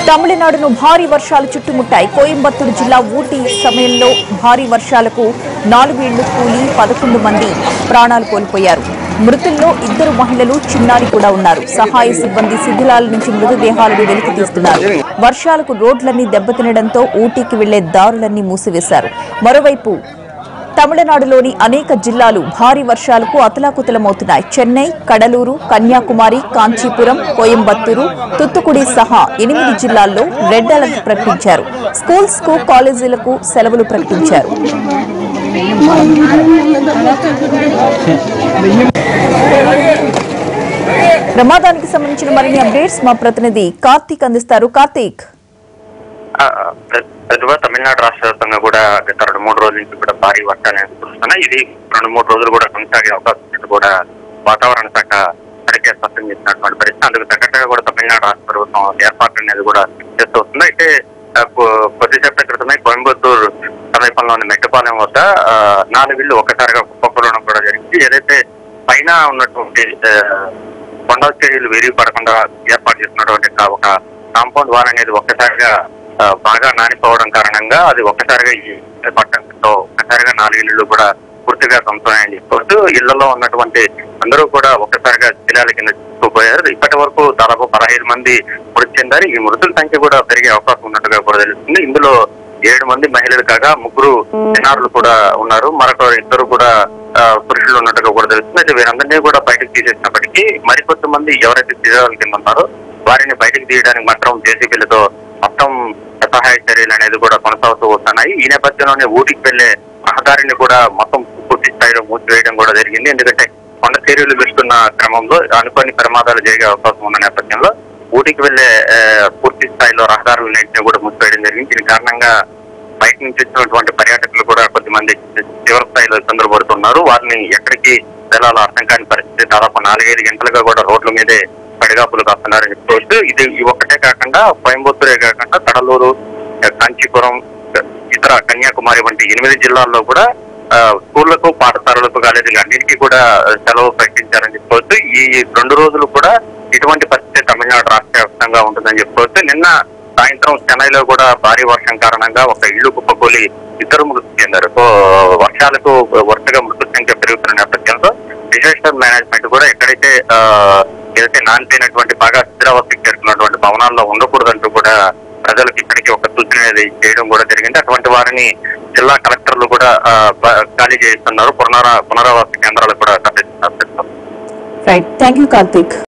తమిళనాడును భారీ వర్షాలు చుట్టుముట్టాయి కోయంబత్తూరు జిల్లా ఊటీ సమయంలో భారీ వర్షాలకు నాలుగు ఇళ్లు కూలి పదకొండు మంది ప్రాణాలు కోల్పోయారు మృతుల్లో ఇద్దరు మహిళలు చిన్నారి కూడా ఉన్నారు సహాయ సిబ్బంది శిథిలాల నుంచి మృతదేహాలను వెలికి తీస్తున్నారు వర్షాలకు రోడ్లన్నీ దెబ్బతినడంతో ఊటీకి వెళ్లే దారులన్నీ మూసివేశారు మరోవైపు తమిళనాడులోని అనేక జిల్లాలు భారీ వర్షాలకు అతలాకుతలమవుతున్నాయి చెన్నై కడలూరు కన్యాకుమారి కాంచీపురం కోయంబత్తూరు తుత్తుకుడి సహా ఎనిమిది జిల్లాల్లో రెడ్ అలర్ట్ ప్రకటించారు స్కూల్స్ కు కాలేజీలకు సెలవులు ప్రకటించారు ప్రమాదానికి సంబంధించిన మరిన్ని అప్డేట్స్ మా ప్రతినిధి కార్తీక్ అందిస్తారు కార్తీక్ ఆ, ప్ర- ప్రతిభ తమిళనాడు రాష్ట్ర వ్యాప్తంగా కూడా గత రెండు మూడు రోజుల నుంచి కూడా భారీ వర్షాలు అనేది కురుస్తున్నాయి ఇది రెండు మూడు రోజులు కూడా కొనసాగే అవకాశం ఉన్నట్టు కూడా వాతావరణ శాఖ ఇప్పటికే స్పష్టం చేసినటువంటి పరిస్థితి అందుకు తగ్గట్టుగా కూడా తమిళనాడు రాష్ట్ర ప్రభుత్వం ఏర్పాటు అనేది కూడా చేస్తూ వస్తుంది అయితే ఆ, కొ- కొద్దిసేపటి క్రితమే కోయంబత్తూరు సమీపంలోని మెట్టపాలెం వద్ద ఆ, నాలుగు ఇళ్లు ఒక్కసారిగా కుప్పకూలడం కూడా జరిగింది ఏదైతే పైన ఉన్నటువంటి ఆ, కొండ చర్యలు విరిగి పడకుండా ఏర్పాటు చేస్తున్నటువంటి కా- ఒక కాంపౌండ్ వాల్ అనేది ఒక్కసారిగా ఆ, బాగా నానిపోవడం కారణంగా అది ఒక్కసారిగా ఈ పట్టడంతో ఒక్కసారిగా నాలుగు ఇళ్ళు కూడా పూర్తిగా ధ్వంసమని చెప్పుకోవచ్చు ఇళ్లలో ఉన్నటువంటి అందరూ కూడా ఒక్కసారిగా శిలాల కింద చిక్కుపోయారు ఇప్పటి వరకు దాదాపు పదహైదు మంది మృతి చెందారు ఈ మృతుల సంఖ్య కూడా పెరిగే అవకాశం ఉన్నట్టుగా కూడా తెలుస్తుంది ఇందులో ఏడు మంది మహిళలు కాగా ముగ్గురు చిన్నారులు కూడా ఉన్నారు మరొక ఇద్దరు కూడా ఆ, పురుషులు ఉన్నట్టుగా కూడా తెలుస్తుంది అయితే వీరందరినీ కూడా బయటకు తీసేసినప్పటికీ మరికొంతమంది ఎవరైతే శిథిలాల కింద ఉన్నారో వారిని బయటకు తీయడానికి మాత్రం జేసీబీలతో మొత్తం సహాయ చర్యలు అనేది కూడా కొనసాగుతూ వస్తున్నాయి ఈ నేపథ్యంలోనే ఊటికి వెళ్లే రహదారిని కూడా మొత్తం పూర్తి స్థాయిలో మూసివేయడం కూడా జరిగింది ఎందుకంటే కొండ చర్యలు వేస్తున్న క్రమంలో అనుకోని ప్రమాదాలు జరిగే అవకాశం ఉన్న నేపథ్యంలో ఊటికి వెళ్లే ఆ, పూర్తి స్థాయిలో రహదారులన్నింటినీ కూడా మూసివేయడం జరిగింది దీని కారణంగా బయట నుంచి వచ్చినటువంటి పర్యాటకులు కూడా కొద్దిమంది తీవ్ర స్థాయిలో ఇబ్బందులు పడుతున్నారు వారిని ఎక్కడికి వెళ్ళాలో అర్థం కాని పరిస్థితి దాదాపు నాలుగైదు గంటలుగా కూడా రోడ్ల మీదే పడిగాపులు కాస్తున్నారని చెప్పుకోవచ్చు ఇది ఈ ఒక్కటే కాకుండా కోయంబత్తూరే కాకుండా కడలూరు కాంచీపురం ఇతర కన్యాకుమారి వంటి ఎనిమిది జిల్లాల్లో కూడా ఆ, స్కూళ్లకు పాఠశాలలకు కాలేజీలు అన్నింటికీ కూడా సెలవు ప్రకటించారని చెప్పుకోవచ్చు ఈ రెండు రోజులు కూడా ఇటువంటి పరిస్థితి తమిళనాడు రాష్ట్ర వ్యాప్తంగా ఉంటుందని చెప్పుకోవచ్చు నిన్న సాయంత్రం చెన్నైలో కూడా భారీ వర్షం కారణంగా ఒక ఇల్లు కుప్పకూలి ఇద్దరు మృతి చెందారు సో వర్షాలకు వరుసగా మృతుల సంఖ్య పెరుగుతున్న నేపథ్యంలో డిజాస్టర్ మేనేజ్మెంట్ కూడా ఎక్కడైతే ఆ, ఏదైతే నానిపోయినటువంటి బాగా స్థిరావస్థకి చేరుకున్నటువంటి భవనాల్లో ఉండకూడదంటూ కూడా ప్రజలకు ఇప్పటికీ ఒక సూచన అనేది చేయడం కూడా జరిగింది అటువంటి వారిని జిల్లా కలెక్టర్లు కూడా ఆ, బ- ఖాళీ చేస్తున్నారు పునరా పునరావాస కేంద్రాలకు కూడా తరలిస్తున్నారు రైట్ థ్యాంక్ యూ కార్తీక్